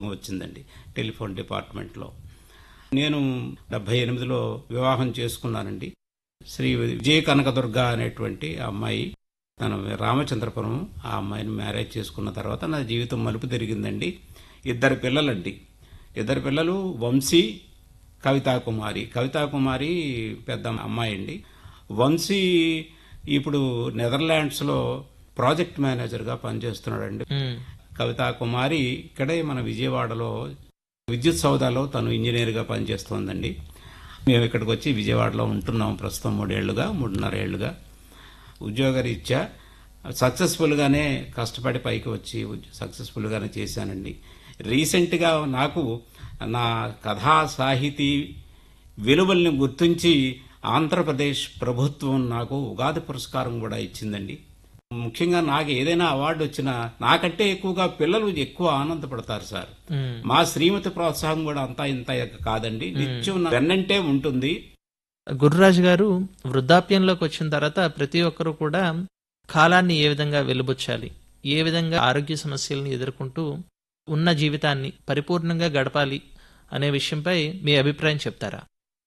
వచ్చిందండి టెలిఫోన్ డిపార్ట్మెంట్లో నేను డెబ్బై ఎనిమిదిలో వివాహం చేసుకున్నానండి శ్రీ విజయ కనకదుర్గ అనేటువంటి అమ్మాయి తన రామచంద్రపురం ఆ అమ్మాయిని మ్యారేజ్ చేసుకున్న తర్వాత నా జీవితం మలుపు తిరిగిందండి ఇద్దరు పిల్లలండి ఇద్దరు పిల్లలు వంశీ కవితాకుమారి కవితాకుమారి పెద్ద అమ్మాయి అండి వంశీ ఇప్పుడు నెదర్లాండ్స్లో ప్రాజెక్ట్ మేనేజర్గా పనిచేస్తున్నాడండి ఉమ్, కవితా కుమారి ఇక్కడే మన విజయవాడలో విద్యుత్ సౌదాలో తను ఇంజనీర్గా పనిచేస్తోందండి మేము ఇక్కడికి వచ్చి విజయవాడలో ఉంటున్నాం ప్రస్తుతం మూడేళ్లుగా మూడున్నర ఏళ్లుగా ఉద్యోగరీత్యా సక్సెస్ఫుల్గానే కష్టపడి పైకి వచ్చి ఉద్య- సక్సెస్ఫుల్గానే చేశానండి రీసెంట్గా నాకు నా కథా సాహితీ విలువల్ని గుర్తించి ఆంధ్రప్రదేశ్ ప్రభుత్వం నాకు ఉగాది పురస్కారం కూడా ఇచ్చిందండి ముఖ్యంగా నాకు ఏదైనా అవార్డు వచ్చినా నాకంటే ఎక్కువగా పిల్లలు ఎక్కువ ఆనందపడతారు సార్ ఉమ్. మా శ్రీమతి ప్రోత్సాహం కూడా అంతా ఇంత కాదండి నిత్యం నా వెన్నంటే ఉంటుంది గురురాజు గారు వృద్ధాప్యంలోకి వచ్చిన తర్వాత ప్రతి ఒక్కరూ కూడా కాలాన్ని ఏ విధంగా వెలుబుచ్చాలి ఏ విధంగా ఆరోగ్య సమస్యలను ఎదుర్కొంటూ ఉన్న జీవితాన్ని పరిపూర్ణంగా గడపాలి అనే విషయంపై మీ అభిప్రాయం చెప్తారా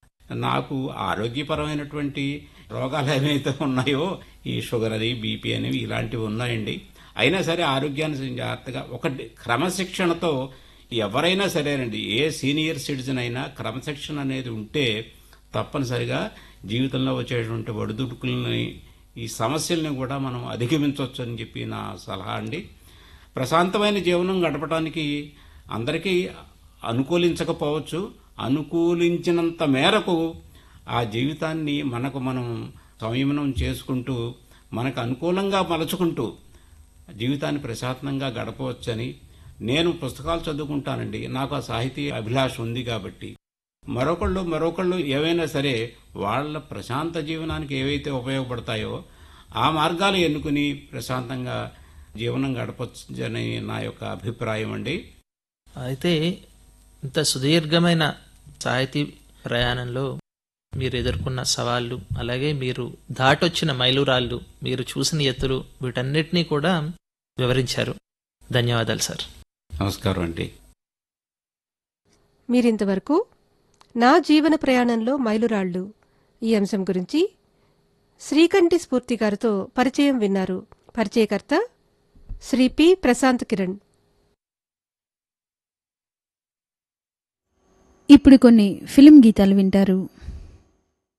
నాకు ఆరోగ్యపరమైనటువంటి రోగాలు ఏవైతే ఉన్నాయో ఈ షుగర్ అని బీపీ అనేవి ఇలాంటివి ఉన్నాయండి అయినా సరే ఆరోగ్యాన్ని జాగ్రత్తగా ఒక క్రమశిక్షణతో ఎవరైనా సరేనండి ఏ సీనియర్ సిటిజన్ అయినా క్రమశిక్షణ అనేది ఉంటే తప్పనిసరిగా జీవితంలో వచ్చేటువంటి ఒడిదుడుకుల్ని ఈ సమస్యల్ని కూడా మనం అధిగమించవచ్చు అని చెప్పి నా సలహా అండి ప్రశాంతమైన జీవనం గడపడానికి అందరికీ అనుకూలించకపోవచ్చు అనుకూలించినంత మేరకు ఆ జీవితాన్ని మనకు మనం సంయమనం చేసుకుంటూ మనకు అనుకూలంగా మలుచుకుంటూ జీవితాన్ని ప్రశాంతంగా గడపవచ్చని నేను పుస్తకాలు చదువుకుంటానండి నాకు ఆ సాహితీ అభిలాష ఉంది కాబట్టి మరొకళ్ళు మరొకళ్ళు ఏవైనా సరే వాళ్ళ ప్రశాంత జీవనానికి ఏవైతే ఉపయోగపడతాయో ఆ మార్గాలు ఎన్నుకుని ప్రశాంతంగా జీవనం గడపచ్చని నా యొక్క అభిప్రాయం అండి అయితే ఇంత సుదీర్ఘమైన సాహితీ ప్రయాణంలో మీరు ఎదుర్కొన్న సవాళ్లు అలాగే మీరు దాటొచ్చిన మైలురాళ్ళు మీరు చూసిన ఎత్తులు వీటన్నిటినీ కూడా వివరించారు ధన్యవాదాలు సార్ నమస్కారం అండి మీరింతవరకు నా జీవన ప్రయాణంలో మైలురాళ్ళు ఈ అంశం గురించి శ్రీకంఠి స్ఫూర్తి గారితో పరిచయం విన్నారు పరిచయకర్త శ్రీ పి ప్రశాంత్ కిరణ్ ఇప్పుడు కొన్ని ఫిలిం గీతాలు వింటారు